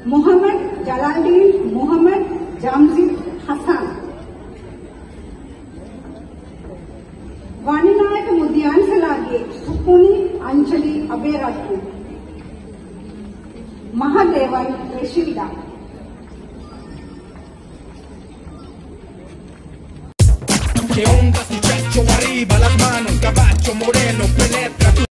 ಮೊಹಮ್ಮದ್ ಜಲಾಲ್ದೀನ್ ಮೊಹಮ್ಮದ್ ಜಾಮ್ಜಿದ್ ಹಸಾನ್ ವಾಣಿನಾಯಕ ಮುದ್ಯಾಂಸಲಾಗಿ ಸುಪುನಿ ಅಂಜಲಿ ಅಬೇರಟ್ಟು Mahadevan Rasheeda ¿Qué onda muchacho? Arriba las manos, caballo moreno, penetra tu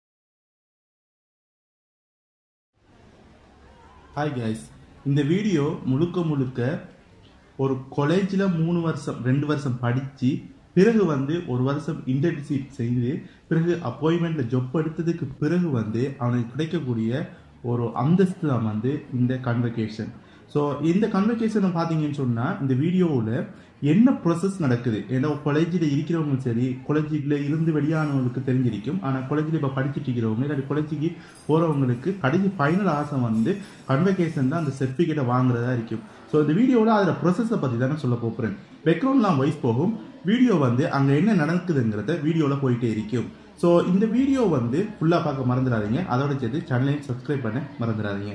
hi guys இந்த வீடியோ முழுக்க முழுக்க ஒரு காலேஜில் மூணு வருஷம் ரெண்டு வருஷம் படித்து பிறகு வந்து ஒரு வருஷம் இன்டர்ன்ஷிப் செய்து பிறகு அப்பாயின்மெண்ட்டில் ஜொப் எடுத்ததுக்கு பிறகு வந்து அவனுக்கு கிடைக்கக்கூடிய ஒரு அந்தஸ்து தான் வந்து இந்த கன்வெகேஷன் ஸோ இந்த கன்வெகேஷனை பார்த்தீங்கன்னு சொன்னால் இந்த வீடியோவில் என்ன ப்ரொசஸ் நடக்குது ஏன்னா காலேஜில் இருக்கிறவங்களும் சரி காலேஜில் இருந்து வெளியானவங்களுக்கு தெரிஞ்சிருக்கும் ஆனால் காலேஜில் இப்போ படிச்சுட்டு இருக்கிறவங்க இல்லாட்டி காலேஜுக்கு போகிறவங்களுக்கு கடைசி ஃபைனல் ஆசை வந்து கன்வெகேஷன் தான் அந்த சர்டிஃபிகேட்டை வாங்குறதா இருக்கும் ஸோ இந்த வீடியோவில் அதில் ப்ரொசஸை பற்றி தானே சொல்ல போகிறேன் பேக்ரவுண்ட்லாம் வாய்ஸ் போகும் வீடியோ வந்து அங்கே என்ன நடக்குதுங்கிறத வீடியோவில் போயிட்டே இருக்கும் ஸோ இந்த வீடியோ வந்து ஃபுல்லாக பார்க்க மறந்துடாதீங்க அதோட சேர்த்து சேனலையும் சப்ஸ்கிரைப் பண்ண மறந்துடாதீங்க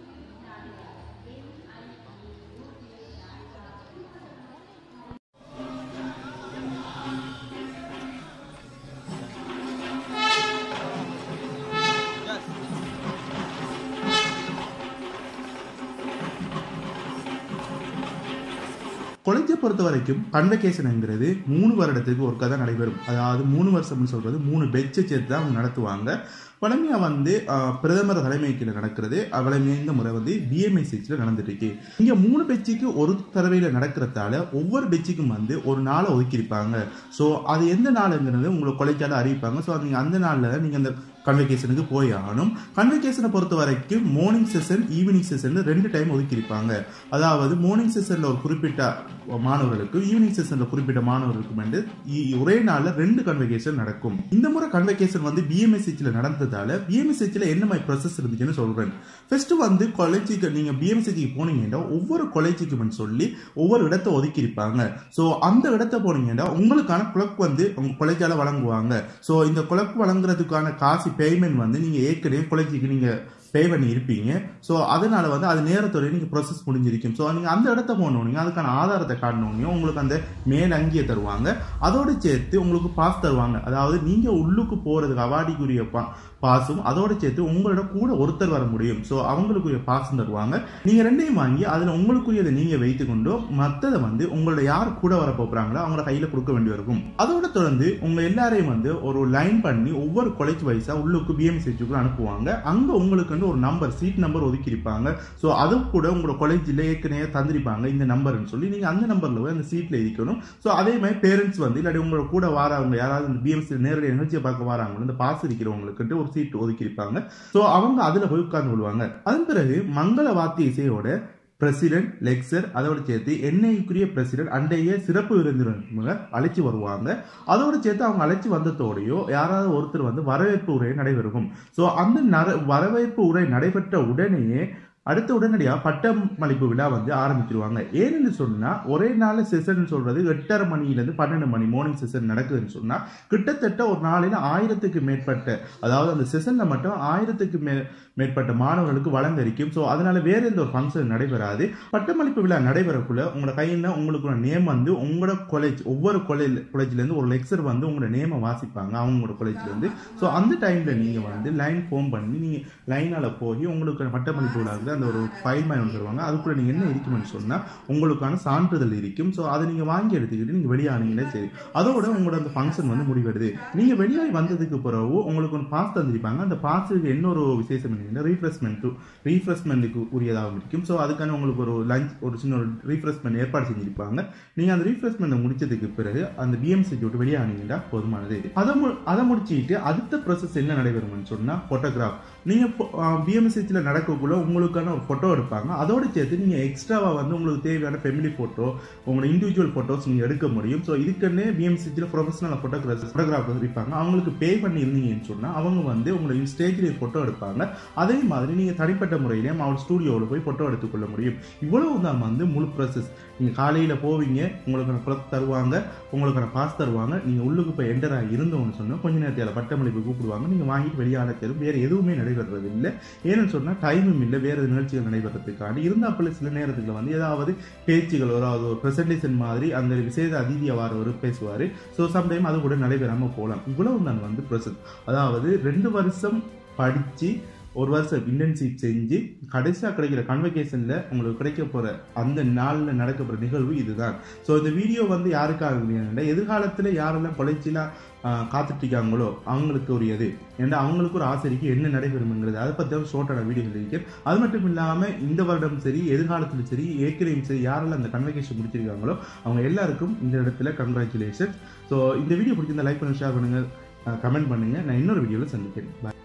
கொலைஞ்சை பொறுத்த வரைக்கும் கன்வெகேஷனுங்கிறது மூணு வருடத்துக்கு ஒரு கதை நடைபெறும் அதாவது மூணு வருஷம்னு சொல்றது மூணு பெட்சை சேர்த்து தான் அவங்க நடத்துவாங்க வழமையாக வந்து ஆஹ், பிரதமர் தலைமைக்கு நடக்கிறது வழமையாக இந்த முறை வந்து பிஎம்ஐசியில் நடந்துட்டு இருக்கு இங்கே மூணு பெட்சிக்கு ஒரு தடவையில் நடக்கிறதால ஒவ்வொரு பெட்சிக்கும் வந்து ஒரு நாளை ஒதுக்கியிருப்பாங்க ஸோ அது எந்த நாளுங்கிறது உங்களுக்கு கொலைக்கால அறிவிப்பாங்க ஸோ நீங்கள் அந்த நாளில் நீங்கள் அந்த கன்வெகேஷனுக்கு போய் ஆகணும் கன்வெகேஷனை பொறுத்த வரைக்கும் மார்னிங் செஷன் ஈவினிங் செஷன் ரெண்டு டைம் ஒதுக்கியிருப்பாங்க அதாவது மார்னிங் செஷனில் ஒரு குறிப்பிட்ட மாணவர்களுக்கும் ஈவினிங் செஷனில் குறிப்பிட்ட மாணவர்களுக்கும் வந்து இ- ஒரே நாளில் ரெண்டு கன்வெகேஷன் நடக்கும் இந்த முறை கன்வெகேஷன் வந்து பிஎம்எஸ்ஹெச்சில் நடந்ததால பிஎம்எஸ்ஹெச்சில் என்ன மாதிரி ப்ரொசஸ் இருந்துச்சுன்னு சொல்கிறேன் ஃபர்ஸ்ட் வந்து காலேஜுக்கு நீங்கள் பிஎம்எஸ்ஹெச்சிக்கு போனீங்கன்னா ஒவ்வொரு காலேஜுக்குமே சொல்லி ஒவ்வொரு இடத்த ஒதுக்கியிருப்பாங்க ஸோ அந்த இடத்த போனீங்கன்னா உங்களுக்கான குளக் வந்து உங்க காலேஜால வழங்குவாங்க ஸோ இந்த குளக் வழங்குறதுக்கான காசு பேமெண்ட் வந்து நீங்கள் ஏற்கனவே காலேஜுக்கு நீங்கள் பே பண்ணி இருப்பீங்க ஸோ அதனால வந்து அது நேரத்தோட நீங்கள் ப்ரொசஸ் முடிஞ்சிருக்கும் ஸோ நீங்கள் அந்த இடத்த போனோடனே அதுக்கான ஆதாரத்தை காட்டினோடனே உங்களுக்கு அந்த மேல் அங்கியை தருவாங்க அதோடு சேர்த்து உங்களுக்கு பாஸ் தருவாங்க அதாவது நீங்கள் உள்ளுக்கு போகிறதுக்கு அவாடிக்குரிய பா பாஸும் அதோடு சேர்த்து உங்களோட கூட ஒருத்தர் வர முடியும் ஸோ அவங்களுக்குரிய பாஸும் தருவாங்க நீங்கள் ரெண்டையும் வாங்கி அதில் உங்களுக்குரியதை நீங்கள் வைத்துக்கொண்டு மற்றதை வந்து உங்களோட யார் கூட வர போகிறாங்களோ அவங்களோட கையில் கொடுக்க வேண்டி இருக்கும் அதோட தொடர்ந்து உங்கள் எல்லாரையும் வந்து ஒரு லைன் பண்ணி ஒவ்வொரு காலேஜ் வைஸாக உள்ளுக்கு பிஎம்சிக்கு அனுப்புவாங்க அங்கே உங்களுக்கு வந்து ஒரு நம்பர் சீட் நம்பர் ஒதுக்கியிருப்பாங்க ஸோ அது கூட உங்களோட காலேஜில் ஏற்கனவே தந்திருப்பாங்க இந்த நம்பர்னு சொல்லி நீங்கள் அந்த நம்பரில் போய் அந்த சீட்டில் இருக்கணும் ஸோ அதே மாதிரி பேரண்ட்ஸ் வந்து இல்லாட்டி உங்களோட கூட வாரவங்க யாராவது இந்த பிஎம்சி நேரடி நிகழ்ச்சியை பார்க்க வராங்களோ இந்த பாஸ் இருக்கிறவங்களுக்கு ஒரு சீட் ஒதுக்கியிருப்பாங்க ஸோ அவங்க அதில் போய் உட்கார்ந்து கொள்வாங்க அதன் பிறகு மங்கள வாத்திய இசையோட பிரசிடென்ட் லெக்சர் அதோட சேர்த்து என்ஐக்குரிய பிரசிடென்ட் அண்டைய சிறப்பு விருந்தினர்களை அழைச்சி வருவாங்க அதோட சேர்த்து அவங்க அழைச்சி வந்ததோடையோ யாராவது ஒருத்தர் வந்து வரவேற்பு உரை நடைபெறும் ஸோ அந்த நர- வரவேற்பு உரை நடைபெற்ற உடனேயே அடுத்த உடனடியாக பட்டமளிப்பு விழா வந்து ஆரம்பிச்சிருவாங்க ஏன்னு சொன்னா ஒரே நாள் செஷன் சொல்றது எட்டரை மணிலேருந்து பன்னெண்டு மணி மார்னிங் செஷன் நடக்குதுன்னு சொன்னா கிட்டத்தட்ட ஒரு நாளில் ஆயிரத்துக்கு மேற்பட்ட அதாவது அந்த செஷன்ல மட்டும் ஆயிரத்துக்கு மே மேற்பட்ட மாணவர்களுக்கு வழங்க இருக்கும் ஸோ அதனால வேற எந்த ஒரு ஃபங்க்ஷன் நடைபெறாது பட்டமளிப்பு விழா நடைபெறக்குள்ள உங்களோட கையில் உங்களுக்கு நேம் வந்து உங்களோட காலேஜ் ஒவ்வொரு காலேஜ் காலேஜ்லேருந்து ஒரு லெக்சர் வந்து உங்களோட நேமை வாசிப்பாங்க அவங்களோட காலேஜ்லேருந்து ஸோ அந்த டைம்ல நீங்க வந்து லைன் ஃபோன் பண்ணி நீங்க லைனால போய் உங்களுக்கு பட்டமளிப்பு விழாவுக்கு அந்த ஒரு ஃபைல் மாதிரி ஒன்று தருவாங்க அதுக்குள்ள நீங்க என்ன இருக்குமென்னு சொன்னா உங்களுக்கான சான்றிதழ் இருக்கும் ஸோ அதை நீங்க வாங்கி எடுத்துக்கிட்டு நீங்க வெளியானீங்களே சரி அதோட உங்களோட அந்த ஃபங்க்ஷன் வந்து முடிவெடுது நீங்க வெளியாகி வந்ததுக்கு பிறகு உங்களுக்கு ஒரு பாஸ் தந்திருப்பாங்க அந்த பாஸுக்கு இன்னொரு விசேஷம் என்னன்னா ரீஃப்ரெஷ்மெண்ட் ரீஃப்ரெஷ்மெண்ட்டுக்கு உரியதாகவும் இருக்கும் ஸோ அதுக்கான உங்களுக்கு ஒரு லஞ்ச் ஒரு சின்ன ஒரு ரீஃப்ரெஷ்மெண்ட் ஏற்பாடு செஞ்சிருப்பாங்க நீங்க அந்த ரீஃப்ரெஷ்மெண்ட் முடிச்சதுக்கு பிறகு அந்த பிஎம்சி விட்டு வெளியானீங்கன்னா போதுமானது அதை மு- அதை முடிச்சிட்டு அடுத்த ப்ரோசஸ் என்ன நடைபெறும்னு சொன்னா போட்டோகிராஃப் நீங்க பிஎம்சியில் நடக்கக்குள்ள உங்களுக்கான ஒரு போட்டோ எடுப்பாங்க அதோட சேர்த்து நீங்க எக்ஸ்ட்ராவா வந்து உங்களுக்கு தேவையான ஃபெமிலி போட்டோ உங்களோட இண்டிவிஜுவல் போட்டோஸ் நீங்க எடுக்க முடியும் ஸோ இதுக்குன்னே பிஎம்சியில் ப்ரொஃபஷனல் போட்டோகிராஃபர் ஃபோட்டோகிராஃபர் இருப்பாங்க அவங்களுக்கு பே பண்ணி இருந்தீங்கன்னு சொன்னா அவங்க வந்து உங்களோட ஸ்டேஜ்லேயே போட்டோ எடுப்பாங்க அதே மாதிரி நீங்க தனிப்பட்ட முறையிலேயும் அவர் ஸ்டூடியோவில் போய் போட்டோ எடுத்துக்கொள்ள முடியும் இவ்வளவு தான் வந்து முழு ப்ராசஸ் நீங்க காலையில போவீங்க உங்களுக்கான ப்ளஸ் தருவாங்க உங்களுக்கான பாஸ் தருவாங்க நீங்க உள்ளுக்கு போய் என்டர் ஆகி இருந்தோம்னு சொன்னா கொஞ்ச நேரத்தில் பட்டமளிப்பு கூப்பிடுவாங்க நீங்க வாங்கிட்டு வெளியான தேரும் வேற எதுவுமே நடைபெறாது நடைபெறது இல்லை ஏன்னு சொன்னால் டைமும் இல்லை வேறு நிகழ்ச்சிகள் நடைபெறதுக்காண்டி இருந்தாப்பில் சில நேரத்துக்கு வந்து ஏதாவது பேச்சுகள் அதாவது ஒரு ப்ரெசன்டேஷன் மாதிரி அந்த விசேட அதிதியாக வாரவர் பேசுவார் ஸோ சம்டைம் அது கூட நடைபெறாமல் போகலாம் இவ்வளவு தான் வந்து ப்ரொசஸ் அதாவது ரெண்டு வருஷம் படித்து ஒரு வருஷம் இன்டர்ன்ஷிப் செஞ்சு கடைசியாக கிடைக்கிற கன்வெகேஷனில் உங்களுக்கு கிடைக்க போகிற அந்த நாளில் நடக்க போகிற நிகழ்வு இதுதான் ஸோ இந்த வீடியோ வந்து யாருக்காக இல்லைன்னா எதிர்காலத்தில் யாரெல்லாம் கொலைச்சிலாம் காத்துட்டு இருக்காங்களோ அவங்களுக்கு உரியது ஏன்னா அவங்களுக்கு ஒரு ஆசிரியருக்கு என்ன நடைபெறும்ங்கிறது அதை பற்றி தான் ஷோர்ட்டான வீடியோ இருக்கேன் அது மட்டும் இல்லாமல் இந்த வருடம் சரி எதிர்காலத்தில் சரி ஏற்கனவே சரி யாரெல்லாம் அந்த கன்வெகேஷன் முடிச்சிருக்காங்களோ அவங்க எல்லாருக்கும் இந்த இடத்துல கங்க்ராச்சுலேஷன் ஸோ இந்த வீடியோ பிடிச்சிருந்தா லைக் பண்ணி ஷேர் பண்ணுங்கள் கமெண்ட் பண்ணுங்கள் நான் இன்னொரு வீடியோவில் சந்திக்கிறேன் பாய்